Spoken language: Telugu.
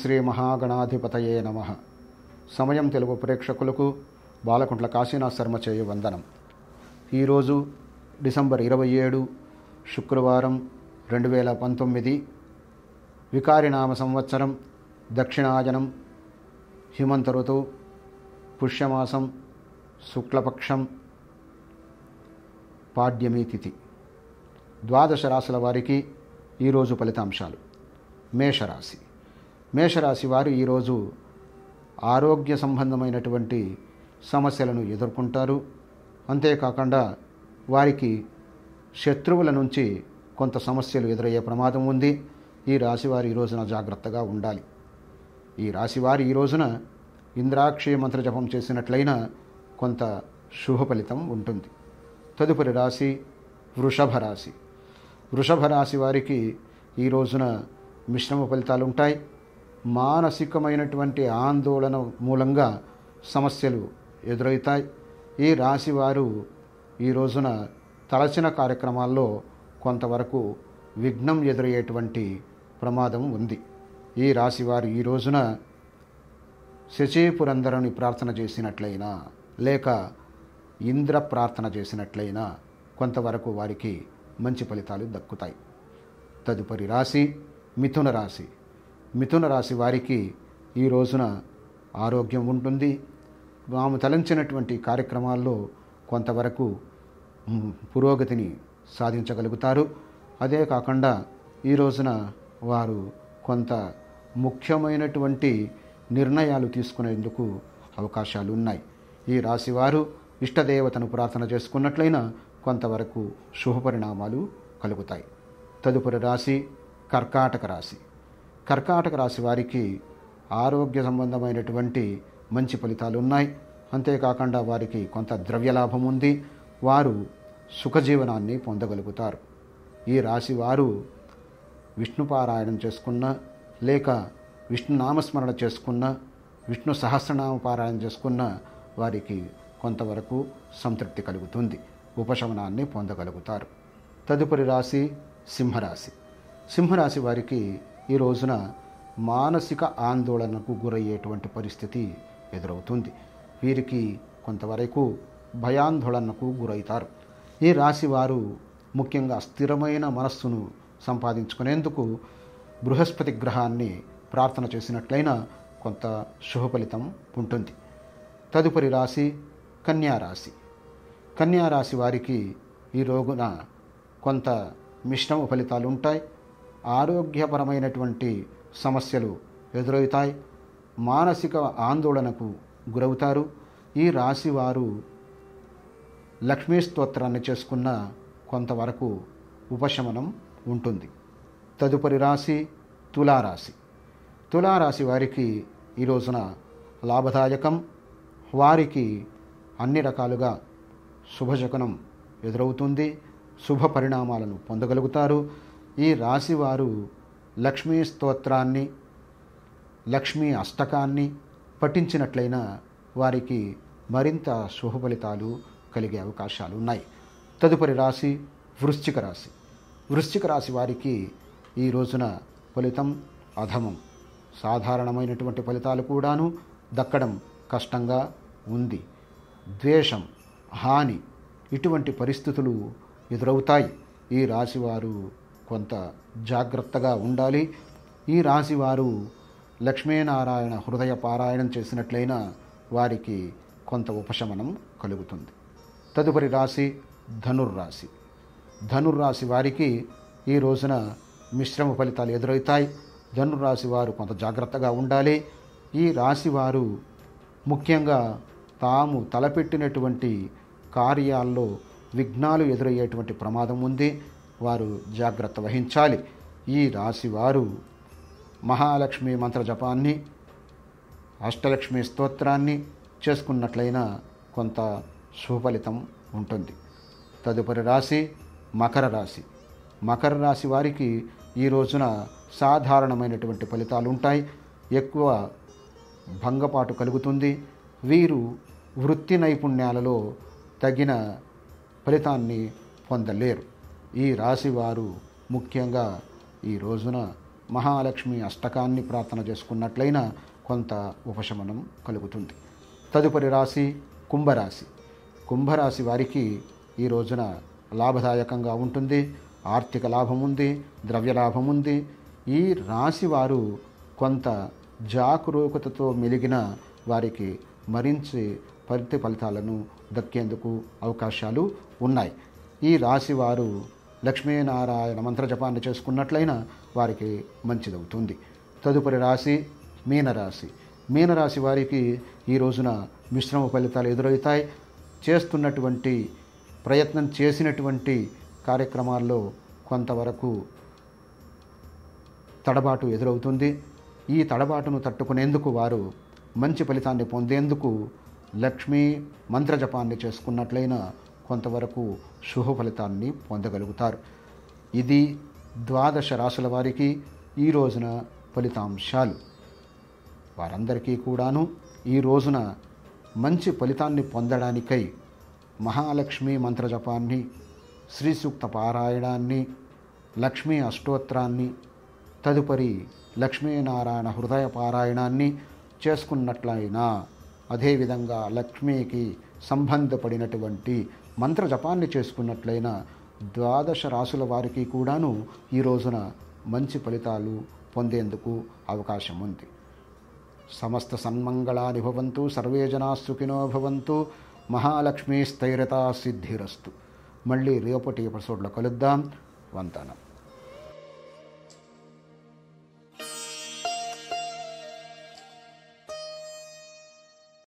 శ్రీ మహాగణాధిపతయే నమ సమయం తెలుగు ప్రేక్షకులకు బాలకుంట్ల కాశీనాథ్ శర్మ చేయు వందనం ఈరోజు డిసెంబర్ ఇరవై ఏడు శుక్రవారం రెండు వేల పంతొమ్మిది వికారినామ సంవత్సరం దక్షిణాయనం హిమంత ఋతువు పుష్యమాసం శుక్లపక్షం పాడ్యమి తిథి ద్వాదశ రాశుల వారికి ఈరోజు ఫలితాంశాలు మేషరాశి మేషరాశి వారు ఈరోజు ఆరోగ్య సంబంధమైనటువంటి సమస్యలను ఎదుర్కొంటారు అంతేకాకుండా వారికి శత్రువుల నుంచి కొంత సమస్యలు ఎదురయ్యే ప్రమాదం ఉంది ఈ రాశివారు ఈ రోజున జాగ్రత్తగా ఉండాలి ఈ రాశివారు ఈ రోజున ఇంద్రాక్షి మంత్ర జపం చేసినట్లయిన కొంత శుభ ఫలితం ఉంటుంది తదుపరి రాశి వృషభ రాశి వృషభ రాశి వారికి ఈ రోజున మిశ్రమ ఫలితాలు ఉంటాయి మానసికమైనటువంటి ఆందోళన మూలంగా సమస్యలు ఎదురవుతాయి ఈ రాశి వారు ఈ రోజున తలచిన కార్యక్రమాల్లో కొంతవరకు విఘ్నం ఎదురయ్యేటువంటి ప్రమాదం ఉంది ఈ రాశి వారు ఈ రోజున శచీపురందరుని ప్రార్థన చేసినట్లయినా లేక ఇంద్ర ప్రార్థన చేసినట్లయినా కొంతవరకు వారికి మంచి ఫలితాలు దక్కుతాయి తదుపరి రాశి మిథున రాశి మిథున రాశి వారికి ఈ రోజున ఆరోగ్యం ఉంటుంది తాము తలంచినటువంటి కార్యక్రమాల్లో కొంతవరకు మ్, పురోగతిని సాధించగలుగుతారు అదే కాకుండా ఈ రోజున వారు కొంత ముఖ్యమైనటువంటి నిర్ణయాలు తీసుకునేందుకు అవకాశాలు ఉన్నాయి ఈ రాశివారు ఇష్టదేవతను ప్రార్థన చేసుకున్నట్లయినా కొంతవరకు శుభపరిణామాలు కలుగుతాయి తదుపరి రాశి కర్కాటక రాశి కర్కాటక రాశి వారికి ఆరోగ్య సంబంధమైనటువంటి మంచి ఫలితాలు ఉన్నాయి అంతేకాకుండా వారికి కొంత ద్రవ్యలాభం ఉంది వారు సుఖజీవనాన్ని పొందగలుగుతారు ఈ రాశి వారు విష్ణు పారాయణం చేసుకున్న లేక విష్ణు నామస్మరణ చేసుకున్న విష్ణు సహస్రనామ పారాయణం చేసుకున్న వారికి కొంతవరకు సంతృప్తి కలుగుతుంది ఉపశమనాన్ని పొందగలుగుతారు తదుపరి రాశి సింహరాశి సింహరాశి వారికి ఈ రోజున మానసిక ఆందోళనకు గురయ్యేటువంటి పరిస్థితి ఎదురవుతుంది వీరికి కొంతవరకు భయాందోళనకు గురవుతారు ఈ రాశి వారు ముఖ్యంగా స్థిరమైన మనస్సును సంపాదించుకునేందుకు బృహస్పతి గ్రహాన్ని ప్రార్థన చేసినట్లయినా కొంత శుభ ఫలితం ఉంటుంది తదుపరి రాశి కన్యా రాశి కన్యా రాశి వారికి ఈ రోజున కొంత మిశ్రమ ఫలితాలు ఉంటాయి ఆరోగ్యపరమైనటువంటి సమస్యలు ఎదురవుతాయి మానసిక ఆందోళనకు గురవుతారు ఈ రాశి వారు లక్ష్మీ స్తోత్రాన్ని చేసుకున్న కొంతవరకు ఉపశమనం ఉంటుంది తదుపరి రాశి తులారాశి తులారాశి వారికి ఈ రోజున లాభదాయకం వారికి అన్ని రకాలుగా శుభశకునం ఎదురవుతుంది శుభ పరిణామాలను పొందగలుగుతారు ఈ రాశి వారు లక్ష్మీ స్తోత్రాన్ని లక్ష్మీ అష్టకాన్ని పఠించినట్లయినా వారికి మరింత శుభ ఫలితాలు కలిగే అవకాశాలు ఉన్నాయి తదుపరి రాశి వృశ్చిక రాశి వృశ్చిక రాశి వారికి ఈ రోజున ఫలితం అధమం సాధారణమైనటువంటి ఫలితాలు కూడాను దక్కడం కష్టంగా ఉంది ద్వేషం హాని ఇటువంటి పరిస్థితులు ఎదురవుతాయి ఈ రాశివారు కొంత జాగ్రత్తగా ఉండాలి ఈ రాశివారు లక్ష్మీనారాయణ హృదయ పారాయణం చేసినట్లయినా వారికి కొంత ఉపశమనం కలుగుతుంది తదుపరి రాశి ధనుర్రాశి ధనుర్రాశి వారికి ఈ రోజున మిశ్రమ ఫలితాలు ఎదురవుతాయి ధనుర్రాశి వారు కొంత జాగ్రత్తగా ఉండాలి ఈ రాశి వారు ముఖ్యంగా తాము తలపెట్టినటువంటి కార్యాల్లో విఘ్నాలు ఎదురయ్యేటువంటి ప్రమాదం ఉంది వారు జాగ్రత్త వహించాలి ఈ రాశి వారు మహాలక్ష్మి మంత్ర జపాన్ని అష్టలక్ష్మి స్తోత్రాన్ని చేసుకున్నట్లయినా కొంత సుఫలితం ఉంటుంది తదుపరి రాశి మకర రాశి మకర రాశి వారికి ఈ రోజున సాధారణమైనటువంటి ఫలితాలు ఉంటాయి ఎక్కువ భంగపాటు కలుగుతుంది వీరు వృత్తి నైపుణ్యాలలో తగిన ఫలితాన్ని పొందలేరు ఈ రాశి వారు ముఖ్యంగా ఈ రోజున మహాలక్ష్మి అష్టకాన్ని ప్రార్థన చేసుకున్నట్లయినా కొంత ఉపశమనం కలుగుతుంది తదుపరి రాశి కుంభరాశి కుంభరాశి వారికి ఈ రోజున లాభదాయకంగా ఉంటుంది ఆర్థిక లాభం ఉంది ద్రవ్య లాభం ఉంది ఈ రాశి వారు కొంత జాగరూకతతో మెలిగిన వారికి మరించి పరితి ఫలితాలను దక్కేందుకు అవకాశాలు ఉన్నాయి ఈ రాశి వారు లక్ష్మీనారాయణ మంత్రజపాన్ని చేసుకున్నట్లయినా వారికి మంచిదవుతుంది తదుపరి రాశి మీనరాశి మీనరాశి వారికి ఈ రోజున మిశ్రమ ఫలితాలు ఎదురవుతాయి చేస్తున్నటువంటి ప్రయత్నం చేసినటువంటి కార్యక్రమాల్లో కొంతవరకు తడబాటు ఎదురవుతుంది ఈ తడబాటును తట్టుకునేందుకు వారు మంచి ఫలితాన్ని పొందేందుకు లక్ష్మీ మంత్రజపాన్ని చేసుకున్నట్లయినా కొంతవరకు శుభ ఫలితాన్ని పొందగలుగుతారు ఇది ద్వాదశ రాశుల వారికి ఈ రోజున ఫలితాంశాలు వారందరికీ కూడాను ఈ రోజున మంచి ఫలితాన్ని పొందడానికై మహాలక్ష్మి మంత్రజపాన్ని శ్రీ సూక్త పారాయణాన్ని లక్ష్మీ అష్టోత్తరాన్ని తదుపరి లక్ష్మీనారాయణ హృదయ పారాయణాన్ని చేసుకున్నట్లయినా అదేవిధంగా లక్ష్మీకి సంబంధపడినటువంటి మంత్రజపాన్ని చేసుకున్నట్లయినా ద్వాదశ రాసుల వారికి కూడాను ఈ రోజున మంచి ఫలితాలు పొందేందుకు అవకాశం ఉంది సమస్త సన్మంగళాని భవంతు సర్వే జనా సుఖినో భవంతు మహాలక్ష్మీ స్థైర్యతా సిద్ధిరస్తు మళ్ళీ రేపటి ఎపిసోడ్లో కలుద్దాం వందనం